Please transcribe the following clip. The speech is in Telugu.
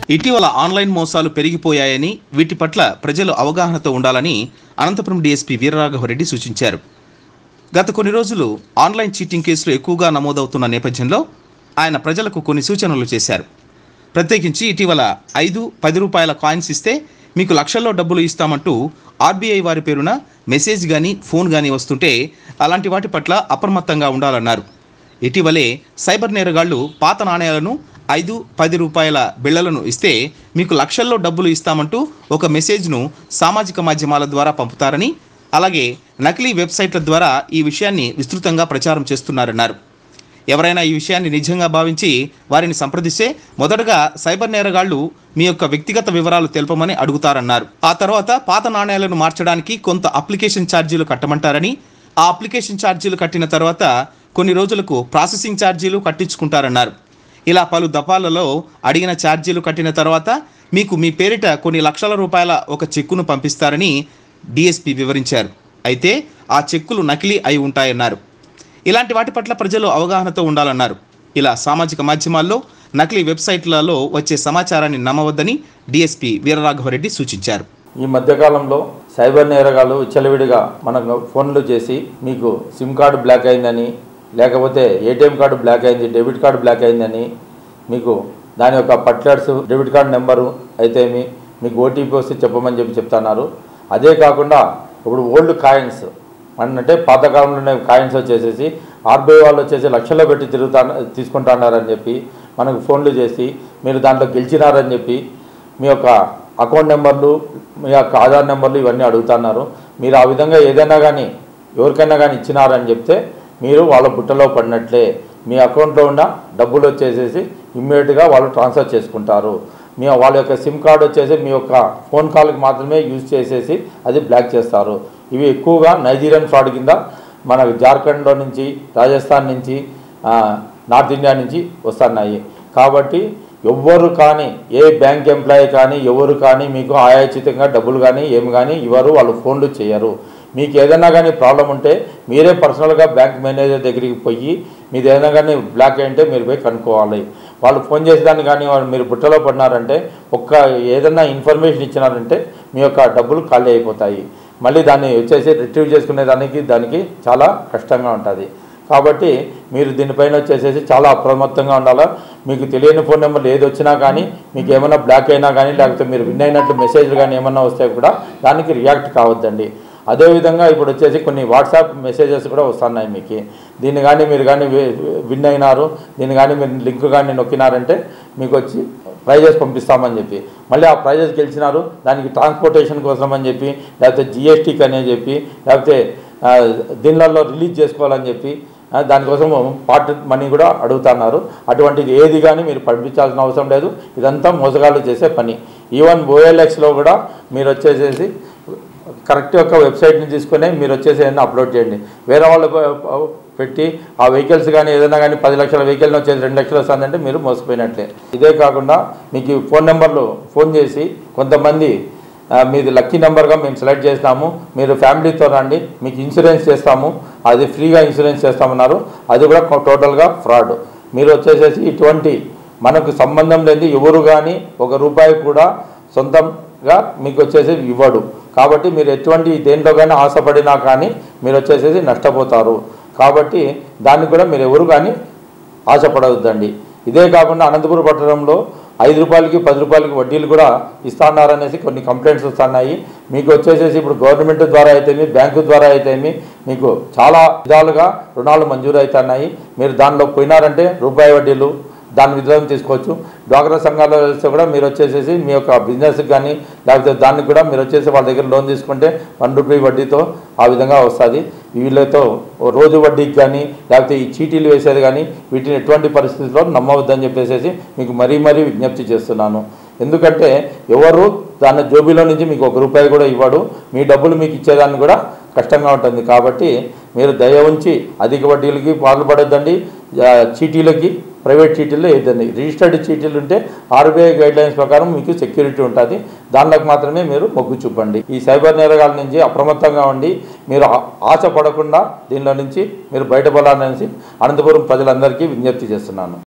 ఇటీవల ఆన్లైన్ మోసాలు పెరిగిపోయాయని వీటి పట్ల ప్రజలు అవగాహనతో ఉండాలని అనంతపురం డీఎస్పీ వీరరాఘవరెడ్డి సూచించారు గత కొన్ని రోజులు ఆన్లైన్ చీటింగ్ కేసులు ఎక్కువగా నమోదవుతున్న నేపథ్యంలో ఆయన ప్రజలకు కొన్ని సూచనలు చేశారు ప్రత్యేకించి ఇటీవల ఐదు పది రూపాయల కాయిన్స్ ఇస్తే మీకు లక్షల్లో డబ్బులు ఇస్తామంటూ ఆర్బీఐ వారి పేరున మెసేజ్ కానీ ఫోన్ కానీ వస్తుంటే అలాంటి వాటి పట్ల అప్రమత్తంగా ఉండాలన్నారు ఇటీవలే సైబర్ నేరగాళ్లు పాత నాణేలను ఐదు పది రూపాయల బిళ్లలను ఇస్తే మీకు లక్షల్లో డబ్బులు ఇస్తామంటూ ఒక మెసేజ్ను సామాజిక మాధ్యమాల ద్వారా పంపుతారని అలాగే నకిలీ వెబ్సైట్ల ద్వారా ఈ విషయాన్ని విస్తృతంగా ప్రచారం చేస్తున్నారన్నారు ఎవరైనా ఈ విషయాన్ని నిజంగా భావించి వారిని సంప్రదిస్తే మొదటగా సైబర్ నేరగాళ్లు మీ యొక్క వ్యక్తిగత వివరాలు తెలపమని అడుగుతారన్నారు ఆ తర్వాత పాత నాణేలను మార్చడానికి కొంత అప్లికేషన్ ఛార్జీలు కట్టమంటారని ఆ అప్లికేషన్ ఛార్జీలు కట్టిన తర్వాత కొన్ని రోజులకు ప్రాసెసింగ్ ఛార్జీలు కట్టించుకుంటారన్నారు ఇలా పలు దఫాలలో అడిగిన ఛార్జీలు కట్టిన తర్వాత మీకు మీ పేరిట కొన్ని లక్షల రూపాయల ఒక చెక్కును పంపిస్తారని డిఎస్పి వివరించారు అయితే ఆ చెక్కులు నకిలీ అయి ఉంటాయన్నారు ఇలాంటి వాటి పట్ల ప్రజలు అవగాహనతో ఉండాలన్నారు ఇలా సామాజిక మాధ్యమాల్లో నకిలీ వెబ్సైట్లలో వచ్చే సమాచారాన్ని నమ్మవద్దని డిఎస్పి వీరరాఘవరెడ్డి సూచించారు ఈ మధ్యకాలంలో సైబర్ నేరగాళ్ళు విచ్చలవిడిగా మనకు ఫోన్లు చేసి మీకు సిమ్ కార్డు బ్లాక్ అయిందని లేకపోతే ఏటీఎం కార్డు బ్లాక్ అయింది డెబిట్ కార్డు బ్లాక్ అయిందని మీకు దాని యొక్క పట్లర్స్ డెబిట్ కార్డు నెంబరు అయితే మీ మీకు ఓటీపీ వస్తే చెప్పమని చెప్పి చెప్తున్నారు అదే కాకుండా ఇప్పుడు ఓల్డ్ కాయిన్స్ అంటే పాతకాలంలోనే కాయిన్స్ వచ్చేసేసి ఆర్బీఐ వాళ్ళు వచ్చేసి లక్షల్లో పెట్టి తిరుగుతా తీసుకుంటున్నారని చెప్పి మనకు ఫోన్లు చేసి మీరు దాంట్లో గెలిచినారని చెప్పి మీ యొక్క అకౌంట్ నెంబర్లు మీ యొక్క ఆధార్ నెంబర్లు ఇవన్నీ అడుగుతున్నారు మీరు ఆ విధంగా ఏదైనా కానీ ఎవరికైనా కానీ ఇచ్చినారని చెప్తే మీరు వాళ్ళ బుట్టలో పడినట్లే మీ అకౌంట్లో ఉన్న డబ్బులు వచ్చేసేసి ఇమ్మీడియట్గా వాళ్ళు ట్రాన్స్ఫర్ చేసుకుంటారు మీ వాళ్ళ యొక్క సిమ్ కార్డ్ వచ్చేసి మీ యొక్క ఫోన్ కాల్కి మాత్రమే యూజ్ చేసేసి అది బ్లాక్ చేస్తారు ఇవి ఎక్కువగా నైజీరియన్ ఫ్రాడ్ కింద మన జార్ఖండ్లో నుంచి రాజస్థాన్ నుంచి ఆ, నార్త్ ఇండియా నుంచి వస్తున్నాయి కాబట్టి ఎవ్వరు కానీ ఏ బ్యాంక్ ఎంప్లాయీ కానీ ఎవరు కానీ మీకు ఆయాచితంగా డబ్బులు కానీ ఏమి కానీ ఇవ్వరు వాళ్ళు ఫోన్లు చేయరు మీకు ఏదైనా కానీ ప్రాబ్లం ఉంటే మీరే పర్సనల్గా బ్యాంక్ మేనేజర్ దగ్గరికి పోయి మీది ఏదైనా కానీ బ్లాక్ అయింటే మీరు పోయి కనుక్కోవాలి వాళ్ళు ఫోన్ చేసేదాన్ని కానీ వాళ్ళు మీరు బుట్టలో పడినారంటే ఒక్క ఏదైనా ఇన్ఫర్మేషన్ ఇచ్చినారంటే మీ యొక్క డబ్బులు ఖాళీ అయిపోతాయి మళ్ళీ దాన్ని వచ్చేసి రిట్రీవ్ చేసుకునే దానికి దానికి చాలా కష్టంగా ఉంటుంది కాబట్టి మీరు దీనిపైన వచ్చేసేసి చాలా అప్రమత్తంగా ఉండాలా మీకు తెలియని ఫోన్ నెంబర్లు ఏది వచ్చినా కానీ మీకు ఏమైనా బ్లాక్ అయినా కానీ లేకపోతే మీరు విన్ అయినట్లు మెసేజ్లు కానీ ఏమన్నా వస్తే కూడా దానికి రియాక్ట్ కావద్దండి అదేవిధంగా ఇప్పుడు వచ్చేసి కొన్ని వాట్సాప్ మెసేజెస్ కూడా వస్తున్నాయి మీకు దీన్ని కానీ మీరు కానీ విన్ అయినారు దీన్ని కానీ మీరు లింక్ కానీ నొక్కినారంటే మీకు వచ్చి ప్రైజెస్ పంపిస్తామని చెప్పి మళ్ళీ ఆ ప్రైజెస్ గెలిచినారు దానికి ట్రాన్స్పోర్టేషన్ కోసం అని చెప్పి లేకపోతే జిఎస్టీకి అని చెప్పి లేకపోతే ఆ, దీనిలలో రిలీజ్ చేసుకోవాలని చెప్పి ఆ, దానికోసం పార్ట్ మనీ కూడా అడుగుతున్నారు అటువంటిది ఏది కానీ మీరు పంపించాల్సిన అవసరం లేదు ఇదంతా మోసగాళ్ళు చేసే పని ఈవెన్ ఓఎల్ఎక్స్లో కూడా మీరు వచ్చేసేసి కరెక్ట్ యొక్క వెబ్సైట్ని తీసుకొని మీరు వచ్చేసి ఏదైనా అప్లోడ్ చేయండి వేరే వాళ్ళు ప- పెట్టి ఆ వెహికల్స్ కానీ ఏదైనా కానీ పది లక్షల వెహికల్ వచ్చేసి రెండు లక్షలు వస్తుందంటే మీరు మోసపోయినట్లే ఇదే కాకుండా మీకు ఈ ఫోన్ నెంబర్లు ఫోన్ చేసి కొంతమంది ఆ, మీది లక్కీ నెంబర్గా మేము సెలెక్ట్ చేస్తాము మీరు ఫ్యామిలీతో రండి మీకు ఇన్సూరెన్స్ చేస్తాము అది ఫ్రీగా ఇన్సూరెన్స్ చేస్తామన్నారు అది కూడా టోటల్గా ఫ్రాడ్ మీరు వచ్చేసేసి ఇటువంటి మనకు సంబంధం లేని ఎవరు కానీ ఒక రూపాయి కూడా సొంతంగా మీకు వచ్చేసి ఇవ్వడు కాబట్టి మీరు ఎటువంటి దేంట్లో కానీ ఆశపడినా కానీ మీరు వచ్చేసేసి నష్టపోతారు కాబట్టి దానికి కూడా మీరు ఎవరు కానీ ఆశపడవద్దండి ఇదే కాకుండా అనంతపురం పట్టణంలో ఐదు రూపాయలకి పది రూపాయలకి వడ్డీలు కూడా ఇస్తాన్నారనేసి కొన్ని కంప్లైంట్స్ వస్తున్నాయి మీకు వచ్చేసేసి ఇప్పుడు గవర్నమెంట్ ద్వారా అయితేమి బ్యాంకు ద్వారా అయితేమి మీకు చాలా విధాలుగా రుణాలు మంజూరు అవుతున్నాయి మీరు దానిలో పోయినారంటే రూపాయి వడ్డీలు దాని విధానం తీసుకోవచ్చు డ్వాక్రా సంఘాల్లో వస్తే కూడా మీరు వచ్చేసేసి మీ యొక్క బిజినెస్కి కానీ లేకపోతే దానికి కూడా మీరు వచ్చేసి వాళ్ళ దగ్గర లోన్ తీసుకుంటే వన్ రూపీ వడ్డీతో ఆ విధంగా వస్తుంది వీళ్ళతో రోజు వడ్డీకి కానీ లేకపోతే ఈ చీటీలు వేసేది కానీ వీటిని ఎటువంటి పరిస్థితుల్లో నమ్మవద్దని చెప్పేసి మీకు మరీ మరీ విజ్ఞప్తి చేస్తున్నాను ఎందుకంటే ఎవరు దాని జోబీలో నుంచి మీకు ఒక రూపాయి కూడా ఇవ్వడు మీ డబ్బులు మీకు ఇచ్చేదాన్ని కూడా కష్టంగా ఉంటుంది కాబట్టి మీరు దయ ఉంచి అధిక వడ్డీలకి పాల్పడొద్దండి ఆ, చీటీలకి ప్రైవేట్ చీటీల్లో వేద్దండి రిజిస్టర్డ్ చీటీలు ఉంటే ఆర్బీఐ గైడ్ లైన్స్ ప్రకారం మీకు సెక్యూరిటీ ఉంటుంది దానిలోకి మాత్రమే మీరు మొగ్గు చూపండి ఈ సైబర్ నేరగాల నుంచి అప్రమత్తంగా ఉండి మీరు ఆ- ఆశ పడకుండా దీనిలో నుంచి మీరు బయటపడాలనేసి అనంతపురం ప్రజలందరికీ విజ్ఞప్తి చేస్తున్నాను